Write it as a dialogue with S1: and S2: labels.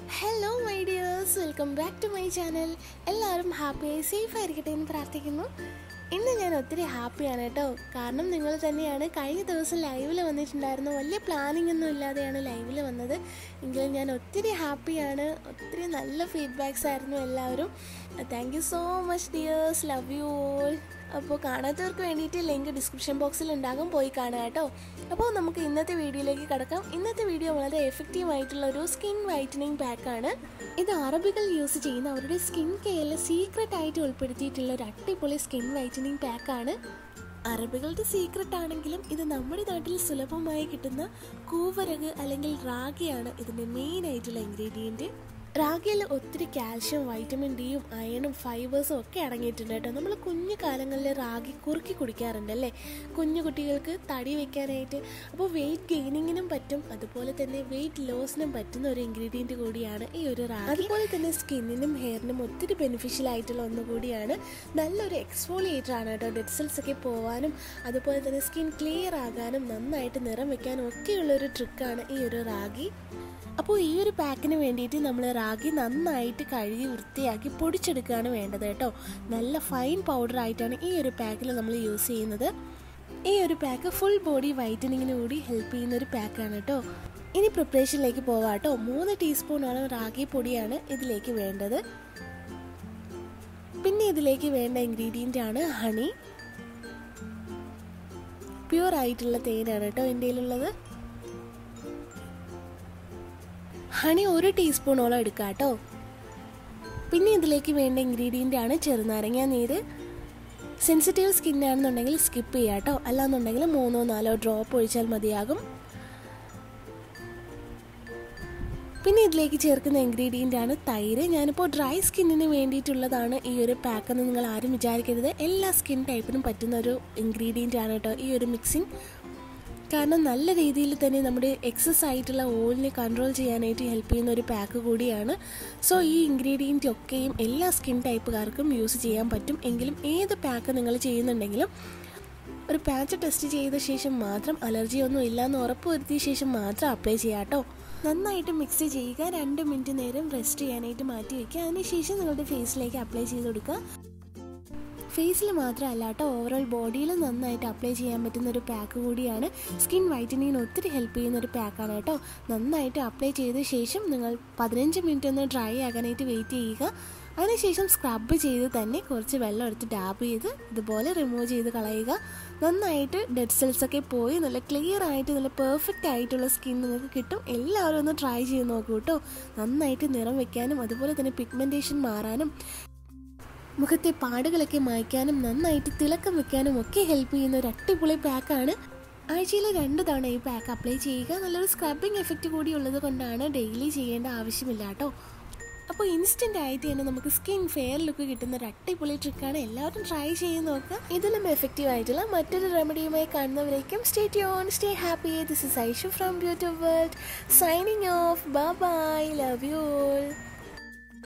S1: hello my dears welcome back to my channel എല്ലാവരും ഹാപ്പിയായി safe ആയിരിക്കട്ടെ എന്ന് പ്രാർത്ഥിക്കുന്നു ഇന്ന് ഞാൻ ഒത്തിരി ഹാപ്പിയാണ് കേട്ടോ കാരണം നിങ്ങൾ തന്നെയാണ് കഴിഞ്ഞ ദിവസം ലൈവിൽ വന്നിട്ടുണ്ടായിരുന്നു വലിയ പ്ലാനിംഗ് ഒന്നും ഇല്ലാതെയാണ് ലൈവിൽ വന്നത് എങ്കിലും ഞാൻ ഒത്തിരി ഹാപ്പിയാണ് ഒത്തിരി നല്ല ഫീഡ്ബാക്സ് ആയിരുന്നു എല്ലാവരും thank you so much dears love you all അപ്പോൾ കാണാത്തവർക്ക് വേണ്ടിയിട്ട് ലിങ്ക് ഡിസ്ക്രിപ്ഷൻ ബോക്സിൽ ഉണ്ടാകും പോയി കാണുക കേട്ടോ അപ്പോൾ നമുക്ക് ഇന്നത്തെ വീഡിയോയിലേക്ക് കടക്കാം ഇന്നത്തെ വീഡിയോ വളരെ എഫക്റ്റീവ് ആയിട്ടുള്ള ഒരു സ്കിൻ വൈറ്റനിങ് പാക്കാണ് ഇത് അറബികൾ യൂസ് ചെയ്യുന്ന അവരുടെ സ്കിൻ കെയറിൽ സീക്രട്ട് ആയിട്ട് ഉൾപ്പെടുത്തിയിട്ടുള്ള ഒരു അടിപൊളി സ്കിൻ വൈറ്റനിങ് പാക്കാണ് അറബികളുടെ സീക്രട്ട് ആണെങ്കിലും ഇത് നമ്മുടെ നാട്ടിൽ സുലഭമായി കിട്ടുന്ന കൂവരക് അല്ലെങ്കിൽ റാഗിയാണ് ഇതിൻ്റെ മെയിൻ ആയിട്ടുള്ള ഇൻഗ്രീഡിയൻറ്റ് റാഗിയിൽ ഒത്തിരി കാൽഷ്യം വൈറ്റമിൻ ഡിയും അയണും ഫൈബേഴ്സും ഒക്കെ അടങ്ങിയിട്ടുണ്ട് കേട്ടോ നമ്മൾ കുഞ്ഞു കാലങ്ങളിൽ റാഗി കുറുക്കി കുടിക്കാറുണ്ട് അല്ലേ കുഞ്ഞു കുട്ടികൾക്ക് തടി വെക്കാനായിട്ട് അപ്പോൾ വെയിറ്റ് ഗെയിനിങ്ങിനും പറ്റും അതുപോലെ തന്നെ വെയിറ്റ് ലോസിനും പറ്റുന്ന ഒരു ഇൻഗ്രീഡിയൻറ്റ് കൂടിയാണ് ഈ ഒരു റാഗി അതുപോലെ തന്നെ സ്കിന്നിനും ഹെയറിനും ഒത്തിരി ബെനിഫിഷ്യൽ ആയിട്ടുള്ള ഒന്ന് കൂടിയാണ് നല്ലൊരു എക്സ്ഫോളിയേറ്റർ ആണ് കേട്ടോ ഡെഡ് സെൽസ് ഒക്കെ പോവാനും അതുപോലെ തന്നെ സ്കിൻ ക്ലിയർ ആകാനും നന്നായിട്ട് നിറം വെക്കാനും ഒക്കെയുള്ള ഒരു ട്രിക്കാണ് ഈ ഒരു റാഗി അപ്പോൾ ഈ ഒരു പാക്കിന് വേണ്ടിയിട്ട് നമ്മൾ റാഗി നന്നായിട്ട് കഴുകി വൃത്തിയാക്കി പൊടിച്ചെടുക്കുകയാണ് വേണ്ടത് കേട്ടോ നല്ല ഫൈൻ പൗഡർ ആയിട്ടാണ് ഈ ഒരു പാക്കിൽ നമ്മൾ യൂസ് ചെയ്യുന്നത് ഈ ഒരു പാക്ക് ഫുൾ ബോഡി വൈറ്റനിങ്ങിന് കൂടി ഹെൽപ്പ് ചെയ്യുന്ന ഒരു പാക്കാണ് കേട്ടോ ഇനി പ്രിപ്പറേഷനിലേക്ക് പോവാം കേട്ടോ മൂന്ന് ടീസ്പൂണോളം റാഗി പൊടിയാണ് ഇതിലേക്ക് വേണ്ടത് പിന്നെ ഇതിലേക്ക് വേണ്ട ഇൻഗ്രീഡിയൻ്റ് ആണ് ഹണി പ്യുവർ ആയിട്ടുള്ള തേനാണ് കേട്ടോ എൻ്റെ കയ്യിലുള്ളത് ഹണി ഒരു ടീസ്പൂണോളം എടുക്കുക കേട്ടോ പിന്നെ ഇതിലേക്ക് വേണ്ട ഇൻഗ്രീഡിയൻ്റ് ആണ് ചെറുനാരങ്ങ നീര് സെൻസിറ്റീവ് സ്കിൻ ആണെന്നുണ്ടെങ്കിൽ സ്കിപ്പ് ചെയ്യുക കേട്ടോ അല്ലാന്നുണ്ടെങ്കിൽ മൂന്നോ നാലോ ഡ്രോപ്പ് ഒഴിച്ചാൽ മതിയാകും പിന്നെ ഇതിലേക്ക് ചേർക്കുന്ന ഇൻഗ്രീഡിയൻ്റ് ആണ് തൈര് ഞാനിപ്പോൾ ഡ്രൈ സ്കിന്നിന് വേണ്ടിയിട്ടുള്ളതാണ് ഈ ഒരു പാക്ക് എന്ന് നിങ്ങൾ ആരും വിചാരിക്കരുത് എല്ലാ സ്കിൻ ടൈപ്പിനും പറ്റുന്ന ഒരു ഇൻഗ്രീഡിയൻ്റ് ആണ് കേട്ടോ ഈ ഒരു മിക്സിങ് കാരണം നല്ല രീതിയിൽ തന്നെ നമ്മുടെ എക്സസ് ആയിട്ടുള്ള ഓയിലിനെ കൺട്രോൾ ചെയ്യാനായിട്ട് ഹെൽപ്പ് ചെയ്യുന്ന ഒരു പാക്ക് കൂടിയാണ് സോ ഈ ഇൻഗ്രീഡിയൻ്റ് ഒക്കെയും എല്ലാ സ്കിൻ ടൈപ്പുകാർക്കും യൂസ് ചെയ്യാൻ പറ്റും എങ്കിലും ഏത് പാക്ക് നിങ്ങൾ ചെയ്യുന്നുണ്ടെങ്കിലും ഒരു പാച്ച് ടെസ്റ്റ് ചെയ്ത ശേഷം മാത്രം അലർജി ഒന്നും ഇല്ലയെന്ന് ഉറപ്പുവരുത്തിയ ശേഷം മാത്രം അപ്ലൈ ചെയ്യാം കേട്ടോ നന്നായിട്ട് മിക്സ് ചെയ്യുക രണ്ട് മിനിറ്റ് നേരം റെസ്റ്റ് ചെയ്യാനായിട്ട് മാറ്റി വയ്ക്കുക അതിനുശേഷം നിങ്ങളുടെ ഫേസിലേക്ക് അപ്ലൈ ചെയ്ത് കൊടുക്കുക ഫേസിൽ മാത്രമല്ല കേട്ടോ ഓവറോൾ ബോഡിയിൽ നന്നായിട്ട് അപ്ലൈ ചെയ്യാൻ പറ്റുന്ന ഒരു പാക്ക് കൂടിയാണ് സ്കിൻ വൈറ്റനിങ്ങിന് ഒത്തിരി ഹെൽപ്പ് ചെയ്യുന്ന ഒരു പാക്കാണ് കേട്ടോ നന്നായിട്ട് അപ്ലൈ ചെയ്ത ശേഷം നിങ്ങൾ പതിനഞ്ച് മിനിറ്റ് ഒന്ന് ഡ്രൈ ആകാനായിട്ട് വെയിറ്റ് ചെയ്യുക അതിനുശേഷം സ്ക്രബ് ചെയ്ത് തന്നെ കുറച്ച് വെള്ളം എടുത്ത് ഡാബ് ചെയ്ത് ഇതുപോലെ റിമൂവ് ചെയ്ത് കളയുക നന്നായിട്ട് ഡെഡ് സെൽസ് ഒക്കെ പോയി നല്ല ക്ലിയർ ആയിട്ട് നല്ല പെർഫെക്റ്റ് ആയിട്ടുള്ള സ്കിൻ നിങ്ങൾക്ക് കിട്ടും എല്ലാവരും ഒന്ന് ട്രൈ ചെയ്ത് നോക്കൂ കേട്ടോ നന്നായിട്ട് നിറം വെക്കാനും അതുപോലെ തന്നെ പിഗ്മെൻറ്റേഷൻ മാറാനും മുഖത്തെ പാടുകളൊക്കെ മായ്ക്കാനും നന്നായിട്ട് തിളക്കം വെക്കാനും ഒക്കെ ഹെൽപ്പ് ചെയ്യുന്ന ഒരു അടിപൊളി പാക്കാണ് ആഴ്ചയിൽ രണ്ട് തവണ ഈ പാക്ക് അപ്ലൈ ചെയ്യുക നല്ലൊരു സ്ക്രബിങ് എഫക്റ്റ് കൂടി ഉള്ളത് കൊണ്ടാണ് ഡെയിലി ചെയ്യേണ്ട ആവശ്യമില്ല കേട്ടോ അപ്പോൾ ഇൻസ്റ്റൻ്റ് ആയിട്ട് തന്നെ നമുക്ക് സ്കിൻ ഫെയർ ലുക്ക് കിട്ടുന്ന ഒരു അടിപൊളി ട്രിക്കാണ് എല്ലാവരും ട്രൈ ചെയ്ത് നോക്കുക ഇതിലും എഫക്റ്റീവ് ആയിട്ടുള്ള മറ്റൊരു റെമഡിയുമായി കാണുന്നവരേക്കും stay tune stay happy this is Aishu from beauty world signing off bye love you all